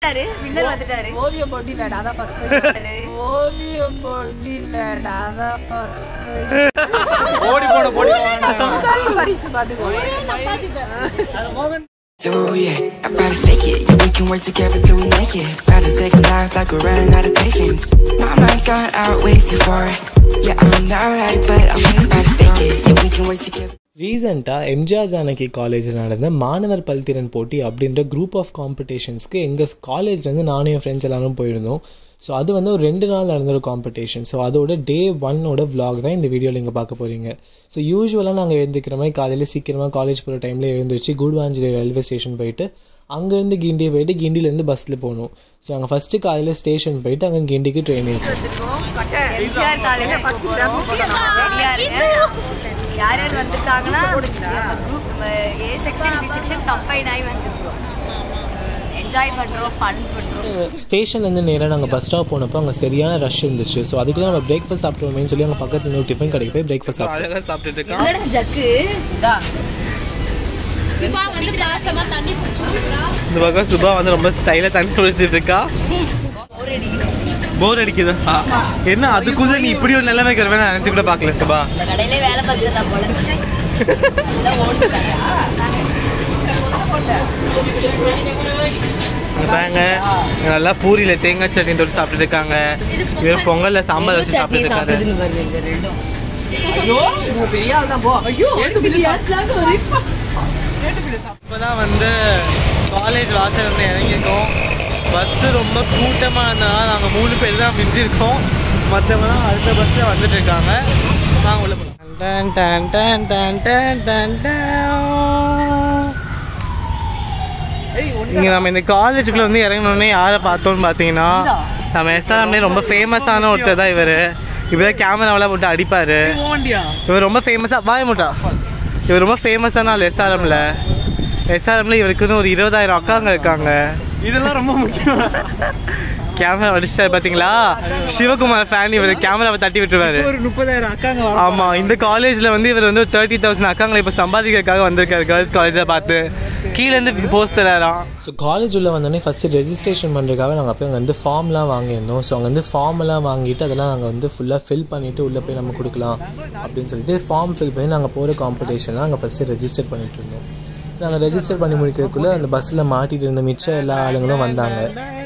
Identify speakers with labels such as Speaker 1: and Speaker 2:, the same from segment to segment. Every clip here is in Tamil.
Speaker 1: வந்துட்டாரு வின்னர் வந்துட்டாரு
Speaker 2: ஓவிய போட்டியிலடா அதான் ஃபர்ஸ்ட் ஓவிய போட்டியிலடா அதான் ஃபர்ஸ்ட்
Speaker 3: ஓடி போட போடி
Speaker 2: முதல் பரிசு பாத்துக்கோ
Speaker 4: So yeah, I gotta fake it. Yeah, we can work together till we make it. Gotta take a life like we're running out of patience. My mind's gone out way too far. Yeah, I'm not right, but I'm gonna gotta fake it. Yeah, we can work together.
Speaker 5: ரீசெண்டாக எம்ஜிஆர் ஜானகி காலேஜில் நடந்த மாணவர் பல்திறன் போட்டி அப்படின்ற குரூப் ஆஃப் காம்படிஷன்ஸ்க்கு எங்கள் காலேஜ்லேருந்து நானும் என் ஃப்ரெண்ட்ஸ் எல்லாரும் போயிருந்தோம் ஸோ அது வந்து ஒரு ரெண்டு நாள் நடந்த ஒரு காம்படிஷன் ஸோ அதோட டே ஒன்னோட vlog தான் இந்த வீடியோவில் நீங்கள் பார்க்க போகிறீங்க ஸோ யூஸ்வலாக நாங்கள் எழுந்திக்கிற மாதிரி காலையில் சீக்கிரமாக காலேஜ் போகிற டைமில் எழுந்திரிச்சு கூடுவாஞ்சிரி ரயில்வே ஸ்டேஷன் போயிட்டு அங்கேருந்து கிண்டி போயிட்டு கிண்டிலேருந்து பஸ்ஸில் போகணும் ஸோ நாங்கள் ஃபஸ்ட்டு காலையில் ஸ்டேஷன் போயிட்டு அங்கே கிண்டிக்கு ட்ரெயின் ஏறி
Speaker 1: வந்திருக்கோம் எம்ஜிஆர் காலேஜ் போறோம் ரெடியா இருங்க யார் யார் வந்திருக்காங்கன்னா group A section B section combine ஆகி வந்திருக்கோம் என்ஜாய் பண்றோம் ஃபன் பண்றோம்
Speaker 5: ஸ்டேஷன்லேருந்து நேராக நாங்கள் பஸ் ஸ்டாப் போனப்போ அங்கே சரியான ரஷ் இருந்துச்சு ஸோ அதுக்குள்ள நம்ம பிரேக்ஃபாஸ்ட் சாப்பிட்டோமேன்னு சொல்லி அங்கே பக்கத்தில் இன்னொரு டிஃபன் கடைக்கு போய் பிரேக்ஃபாஸ்ட் சாப்பிட்டோம்
Speaker 3: அழகா சாப்பிட்டுட்டு இருக்கான்
Speaker 1: என்னடா ஜக்கு
Speaker 6: சுபா வந்து பாசமா தண்ணி பிடிச்சிருக்கா
Speaker 3: இந்த பக்கம் சுபா வந்து ரொம்ப ஸ்டைலா தண்ணி குடிச்சிட்டு இருக்கா
Speaker 1: ஒரு அடிக்கணும்
Speaker 3: போர் அடிக்குதா என்ன அதுக்குள்ள நீ இப்படி ஒரு நிலைமைக்கு வருவேன் நான் நினைச்சு கூட பார்க்கல சுபா
Speaker 1: இந்த கடையிலே வேலை பார்த்துக்கலாம் பொழைச்சு எல்லாம் ஓடுறாங்க
Speaker 3: இங்க பாருங்க இங்க நல்லா பூரியில தேங்காய் சட்னி தொட்டு சாப்பிட்டுட்டு இருக்காங்க இவர் பொங்கல்ல சாம்பார் வச்சு
Speaker 1: சட்னி
Speaker 3: சாப்பிட்டுட்டு இருக்காரு
Speaker 1: சாப்பிடுதுங்க பாருங்க இந்த ரெண்டும்
Speaker 2: ஐயோ உங்க பெரிய ஆள் தான் போ ஐயோ
Speaker 3: இப்போதான் வந்து காலேஜ் வாசல் வந்து இறங்கியிருக்கோம் பஸ்ஸு ரொம்ப கூட்டமாக இருந்தனால நாங்கள் மூணு பேர் தான் மிஞ்சிருக்கோம் மற்றவங்களாம் அடுத்த பஸ்ஸில் வந்துட்டு இருக்காங்க நாங்கள் உள்ள போகலாம் டன் டன் டன் டன் டன் டன் டன். இங்க நம்ம இந்த காலேஜுக்குள்ள வந்து இறங்கினோடனே யாரை பார்த்தோம்னு பார்த்தீங்கன்னா நம்ம எஸ்ஆர்எம்லேயே ரொம்ப ஃபேமஸான ஒருத்தர் தான் இவர் இவர் கேமராவெல்லாம் போட்டு அடிப்பார் இவர் ரொம்ப ஃபேமஸாக வாய முட்டா இவர் ரொம்ப ஃபேமஸான ஆள் எஸ்ஆர்எம்ல எஸ்ஆர்எம்ல இவருக்குன்னு ஒரு இருபதாயிரம் அக்காங்க இருக்காங்க இதெல்லாம் ரொம்ப முக்கியம் கேமரா அடிச்சாரு பாத்தீங்களா சிவகுமார் ஃபேன் இவர் கேமராவை தட்டி விட்டுருவாரு
Speaker 7: ஒரு முப்பதாயிரம் அக்காங்க
Speaker 3: ஆமா இந்த காலேஜ்ல வந்து இவர் வந்து ஒரு தேர்ட்டி தௌசண்ட் அக்காங்களை இப்போ சம்பாதிக்கிறதுக்காக வந்திருக்காரு கேர்ள்ஸ் காலேஜை பார்த்து கீழ இருந்து போஸ்ட் தராராம்
Speaker 5: ஸோ காலேஜ் உள்ள வந்தோடனே ஃபஸ்ட்டு ரெஜிஸ்ட்ரேஷன் பண்ணுறதுக்காக நாங்கள் போய் அங்கே வந்து ஃபார்ம்லாம் வாங்கியிருந்தோம் ஸோ அங்கே வந்து ஃபார்ம்லாம் வாங்கிட்டு அதெல்லாம் நாங்கள் வந்து ஃபுல்லாக ஃபில் பண்ணிவிட்டு உள்ளே போய் நம்ம கொடுக்கலாம் அப்படின்னு சொல்லிட்டு ஃபார்ம் ஃபில் பண்ணி நாங்கள் போகிற காம்படிஷன்லாம் அங்கே ஃபஸ்ட்டு ரெஜிஸ்டர் பண்ணிட்டு இருந்தோம் ஸோ நாங்கள் ரெஜிஸ்டர் பண்ணி முடிக்கிறதுக்குள்ளே அந்த பஸ்ஸில் மாட்டிட்டு இருந்த மிச்ச எல்லா ஆளுங்களும் வந்தாங்க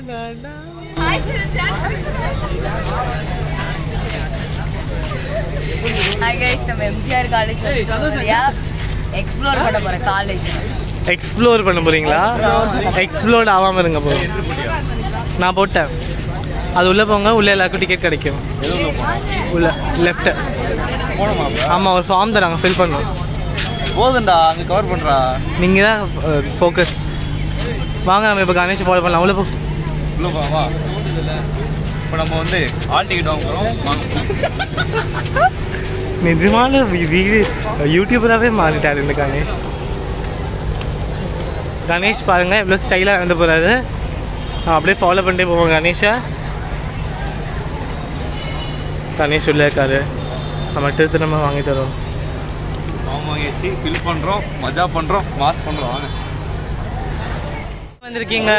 Speaker 1: ஹாய் கைஸ் நம்ம எம்ஜிஆர் காலேஜ் வந்துட்டோம் இல்லையா எக்ஸ்ப்ளோர் பண்ண போற காலேஜ்
Speaker 3: எக்ஸ்ப்ளோர் பண்ண போறீங்களா எக்ஸ்ப்ளோர்ட் ஆகாம இருங்க போ நான் போட்டேன் அது உள்ள போங்க உள்ள எல்லாருக்கும் டிக்கெட் கிடைக்கும் உள்ள லெஃப்ட் ஆமாம் ஒரு ஃபார்ம் தராங்க ஃபில் பண்ணணும்
Speaker 7: போதும்டா அங்க கவர் பண்றா
Speaker 3: நீங்கள் தான் ஃபோக்கஸ் வாங்க நம்ம இப்போ கணேஷ் ஃபாலோ பண்ணலாம் உள்ள போ
Speaker 7: உள்ள வா வா இப்போ நம்ம வந்து ஆல் டிக்கெட் வாங்க போறோம் வாங்க
Speaker 3: நிஜமான வீடு யூடியூபராகவே மாறிட்டார் இந்த கணேஷ் கணேஷ் பாருங்க எவ்வளோ ஸ்டைலாக நடந்து போகிறாரு அப்படியே ஃபாலோ பண்ணிட்டே போவோம் கணேஷை கணேஷ் உள்ள இருக்காரு நம்ம திருத்தனமாக வாங்கி தரோம்
Speaker 7: ஃபார்ம் வாங்கியாச்சு ஃபில் பண்றோம் மஜா பண்றோம் மாஸ் பண்றோம் வாங்க
Speaker 3: வந்திருக்கீங்க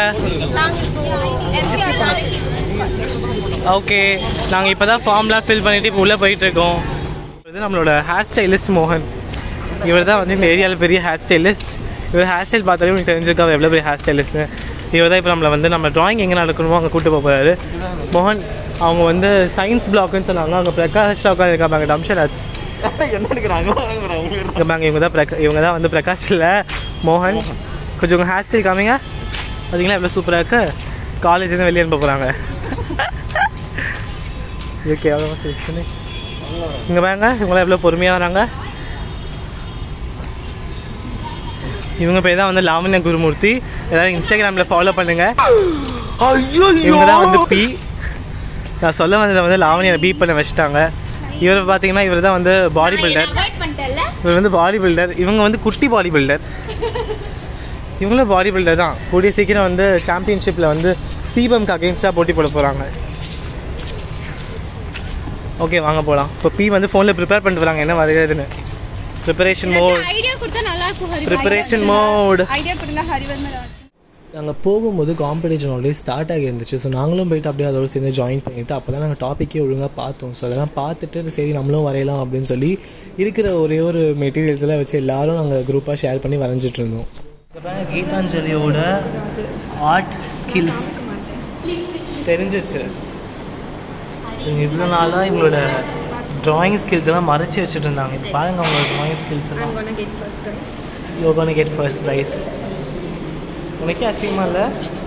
Speaker 3: ஓகே நாங்கள் இப்போ தான் ஃபார்ம்லாம் ஃபில் பண்ணிட்டு இப்போ உள்ளே போயிட்டு இருக்கோம் இது நம்மளோட ஹேர் ஸ்டைலிஸ்ட் மோகன் இவர் தான் வந்து இந்த ஏரியாவில் பெரிய ஹேர் ஸ்டைலிஸ்ட் இவர் ஹேர் ஸ்டைல் பார்த்தாலே உங்களுக்கு தெரிஞ்சிருக்கா அவர் எவ்வளோ பெரிய ஹேர் ஸ்டைலிஸ்ட்டு இவர் தான் இப்போ நம்மளை வந்து நம்ம ட்ராயிங் எங்கே நடக்கணுமோ அங்கே கூட்டு போக போகிறாரு மோகன் அவங்க வந்து சயின்ஸ் பிளாக்னு சொன்னாங்க அங்கே பிரகாஷ் உட்காந்து இருக்காங்க டம்ஷராஜ்
Speaker 7: என்ன எடுக்கிறாங்க
Speaker 3: இங்கே பாங்க இவங்க தான் பிரகா இவங்க தான் வந்து பிரகாஷ் இல்லை மோகன் கொஞ்சம் உங்கள் ஹேர் ஸ்டைல் காமிங்க பார்த்தீங்களா எவ்வளோ சூப்பராக இருக்கு காலேஜ்லேருந்து வெளியே அனுப்ப போகிறாங்க ஓகே எவ்வளோ செக்ஷனு இங்கே பாருங்க இவங்களாம் எவ்வளோ பொறுமையாக வராங்க இவங்க பேர் தான் வந்து லாவண்ய குருமூர்த்தி ஏதாவது இன்ஸ்டாகிராமில் ஃபாலோ பண்ணுங்க இவங்க தான் வந்து பி நான் சொல்ல வந்ததை வந்து லாவணியை பீட் பண்ண வச்சுட்டாங்க இவர் பார்த்தீங்கன்னா இவர் தான் வந்து பாடி பில்டர்
Speaker 6: அவாய்ட் பண்ணிட்டேன்ல
Speaker 3: இவர் வந்து பாடி பில்டர் இவங்க வந்து குட்டி பாடி பில்டர் இவங்களும் பாடி பில்டர் தான் கூடிய சீக்கிரம் வந்து சாம்பியன்ஷிப்பில் வந்து சீபம்க்கு அகேன்ஸ்டாக போட்டி போட போகிறாங்க ஓகே வாங்க போகலாம் இப்போ பி வந்து ஃபோனில் ப்ரிப்பேர் பண்ணிட்டு வராங்க என்ன வருகிறதுன்னு ப்ரிப்பரேஷன் மோட்
Speaker 6: ஐடியா கொடுத்தா நல்லா இருக்கும் ஹரி
Speaker 3: ப்ரிப்பரேஷன் மோட்
Speaker 6: ஐடியா கொடுங்க ஹரிவர்மன்
Speaker 5: நாங்கள் போகும்போது காம்படிஷன் ஆல்ரெடி ஸ்டார்ட் ஆகி இருந்துச்சு ஸோ நாங்களும் போயிட்டு அப்படியே அதோட சேர்ந்து ஜாயின் பண்ணிவிட்டு அப்போ தான் நாங்கள் டாப்பிக்கே ஒழுங்காக பார்த்தோம் ஸோ அதெல்லாம் பார்த்துட்டு சரி நம்மளும் வரையலாம் அப்படின்னு சொல்லி இருக்கிற ஒரே ஒரு மெட்டீரியல்ஸ் எல்லாம் வச்சு எல்லாரும் நாங்கள் குரூப்பாக ஷேர் பண்ணி வரைஞ்சிட்டு இருந்தோம்
Speaker 3: கீதாஞ்சலியோட ஆர்ட் ஸ்கில்ஸ் தெரிஞ்சிச்சு இவங்க இவ்வளோ நாளாக இவங்களோட ட்ராயிங் ஸ்கில்ஸ் எல்லாம் மறைச்சி வச்சுட்டு இருந்தாங்க இப்போ பாருங்க அவங்களோட ட்ராயிங் ஸ்கில்ஸ் எல்லாம் யோகான கெட் ஃபர்ஸ்ட் ப்ரைஸ் உனக்கே அசிங்கமா இல்லை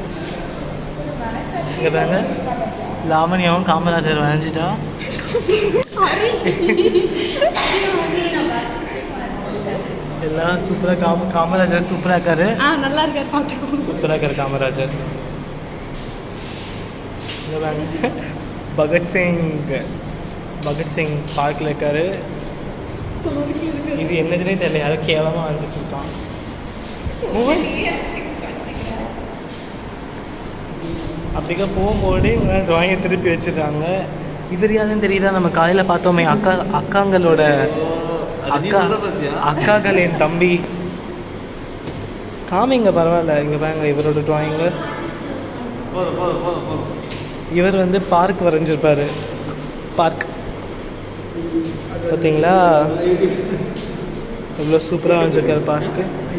Speaker 3: இங்கே பாருங்க லாவணியாவும் காமராஜர் வரைஞ்சிட்டா எல்லாம் சூப்பராக காம காமராஜர் சூப்பராக இருக்காரு
Speaker 6: ஆ நல்லா இருக்காரு பார்த்துக்கோ
Speaker 3: சூப்பராக இருக்காரு காமராஜர் இங்க பாருங்க பகத்சிங் பகத்சிங் பார்க்கில் இருக்காரு இது என்னதுன்னே தெரியல யாரும் கேவலமாக அனுப்பிச்சிருக்கான் அப்படிக்கா போகும்போது இவங்க ட்ராயிங்கை திருப்பி வச்சிருக்காங்க இவர் யாருன்னு தெரியுதா நம்ம காலையில் பார்த்தோமே அக்கா அக்காங்களோட அக்கா அக்காக்கள் என் தம்பி காமிங்க பரவாயில்ல இங்கே பாருங்க இவரோட ட்ராயிங்கு இவர் வந்து பார்க் வரைஞ்சிருப்பாரு பார்க் பார்த்தீங்களா எவ்வளோ சூப்பராக வரைஞ்சிருக்காரு பார்க்கு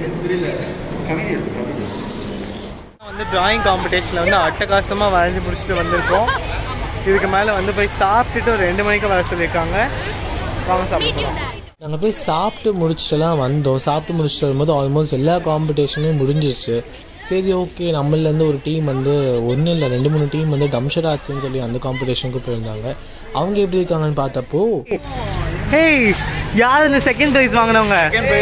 Speaker 3: வந்து டிராயிங் காம்படிஷனில் வந்து அட்டகாசமாக வரைஞ்சி முடிச்சுட்டு வந்திருக்கோம் இதுக்கு மேலே வந்து போய் சாப்பிட்டுட்டு ஒரு ரெண்டு மணிக்கு வர சொல்லியிருக்காங்க வாங்க சாப்பிட்டு
Speaker 5: நாங்கள் போய் சாப்பிட்டு முடிச்சுட்டுலாம் வந்தோம் சாப்பிட்டு முடிச்சுட்டு வரும்போது ஆல்மோஸ்ட் எல்லா காம்படிஷனுமே முடிஞ்சிருச்சு சரி ஓகே நம்மளேருந்து ஒரு டீம் வந்து ஒன்றும் இல்லை ரெண்டு மூணு டீம் வந்து டம்ஷர் ஆர்ட்ஸ்னு சொல்லி அந்த காம்படிஷனுக்கு போயிருந்தாங்க அவங்க எப்படி இருக்காங்கன்னு பார்த்தப்போ
Speaker 3: ஹேய் யார் இந்த செகண்ட் ப்ரைஸ் வாங்கினவங்க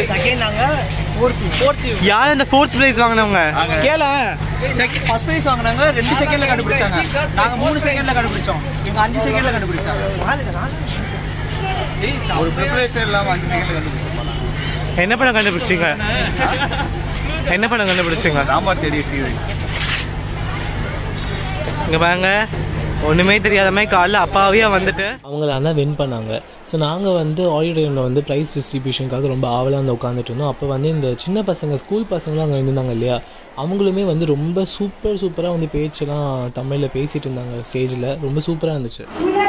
Speaker 3: யார் இந்த ஃபோர்த் ப்ரைஸ் வாங்கினவங்க
Speaker 2: கேள ஃபர்ஸ்ட் பிரைஸ் வாங்குனாங்க ரெண்டு செகண்ட்ல கண்டுபிடிச்சாங்க நாங்க மூணு செகண்ட்ல கண்டுபிடிச்சோம் இவங்க அஞ்சு செகண்ட்ல கண்டுபிடிச்சாங்க
Speaker 7: ஒரு ப்ரிப்பரேஷன் இல்லாமல் அஞ்சு செகண்ட்ல கண்டுபிடிச்சிருப்பாங்க
Speaker 3: என்ன படம் கண்டுபிடிச்சிங்க என்ன படம் கண்டுபிடிச்சிங்க
Speaker 7: ராமர் தேடிய சீதை
Speaker 3: இங்கே பாருங்க ஒன்றுமே தெரியாத மாதிரி காலைல அப்பாவியா வந்துட்டு
Speaker 5: அவங்களாம் தான் வின் பண்ணாங்க ஸோ நாங்கள் வந்து ஆடிட்டோரியமில் வந்து ப்ரைஸ் டிஸ்ட்ரிபியூஷனுக்காக ரொம்ப ஆவலாக வந்து உட்காந்துட்டு இருந்தோம் அப்போ வந்து இந்த சின்ன பசங்க ஸ்கூல் பசங்களாம் அங்கே இருந்தாங்க இல்லையா அவங்களுமே வந்து ரொம்ப சூப்பர் சூப்பராக வந்து பேச்செல்லாம் தமிழில் பேசிகிட்டு இருந்தாங்க ஸ்டேஜில் ரொம்ப சூப்பராக இருந்துச்சு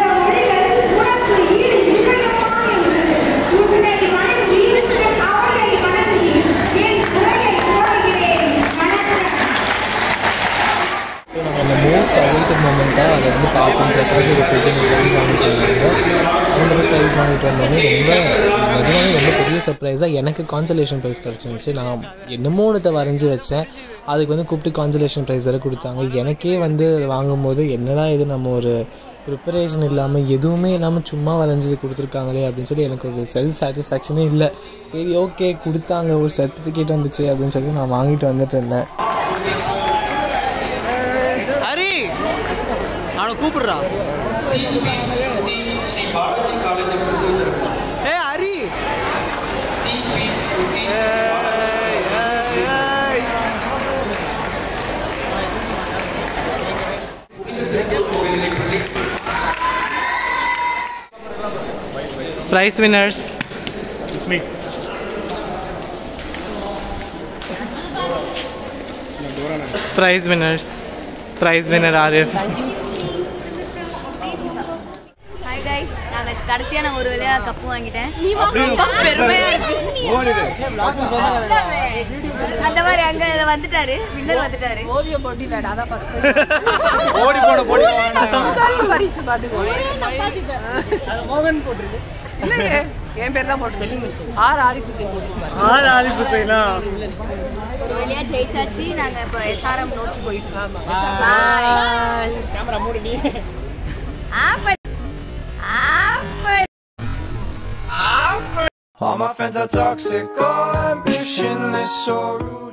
Speaker 5: நாங்கள் அந்த மோஸ்ட் அவைட்டட் மூமெண்ட்டாக அதை வந்து பார்த்தோம் பிரகாஷ் ஒரு பெரிய ப்ரைஸ் வாங்கிட்டு வந்தாங்க அந்த ப்ரைஸ் வாங்கிட்டு வந்தோடனே ரொம்ப நிஜமாவே ரொம்ப பெரிய சர்ப்ரைஸாக எனக்கு கான்சலேஷன் ப்ரைஸ் கிடச்சிருந்துச்சு நான் என்னமோ ஒன்றத்தை வரைஞ்சி வச்சேன் அதுக்கு வந்து கூப்பிட்டு கான்சலேஷன் ப்ரைஸ் வேறு கொடுத்தாங்க எனக்கே வந்து அதை வாங்கும்போது என்னடா இது நம்ம ஒரு ப்ரிப்பரேஷன் இல்லாமல் எதுவுமே இல்லாமல் சும்மா வரைஞ்சி கொடுத்துருக்காங்களே அப்படின்னு சொல்லி எனக்கு ஒரு செல்ஃப் சாட்டிஸ்ஃபேக்ஷனே இல்லை சரி ஓகே கொடுத்தாங்க ஒரு சர்டிஃபிகேட் வந்துச்சு அப்படின்னு சொல்லி நான் வாங்கிட்டு வந்துட்டு இருந்தேன்
Speaker 2: ஹரி அவனை கூப்பிடுறா ஏ Hari
Speaker 3: prize winners prize winners prize winner Arif
Speaker 1: hi guys நாங்கள் கடைசியாக நான் ஒரு வேலையாக கப்பு வாங்கிட்டேன்
Speaker 6: நீ வாங்க
Speaker 1: பெருமையா இருக்கு அந்த மாதிரி அங்க இத வந்துட்டாரு வின்னர் வந்துட்டாரு
Speaker 2: ஓவியம் போட்டியிலடா அதான் ஃபர்ஸ்ட்
Speaker 7: ஓடி போன போடி
Speaker 2: முதல் பரிசு பார்த்துக்கோ
Speaker 6: மோகன்
Speaker 2: இல்லையே என் பேர் தான் போட்டு ஆர் ஆரிஃப் ஹுசைன் போட்டுருப்பாரு
Speaker 3: ஆறு ஆரிஃப் ஹுசைனா
Speaker 1: ஒரு வழியா ஜெயிச்சாச்சு நாங்க இப்ப எஸ்ஆர்எம் நோக்கி போயிட்டு இருக்கோம்
Speaker 2: ஆமா.
Speaker 1: பாய்
Speaker 6: கேமரா மூடு நீ
Speaker 1: off off
Speaker 8: All my friends are toxic, all ambitionless, so rude.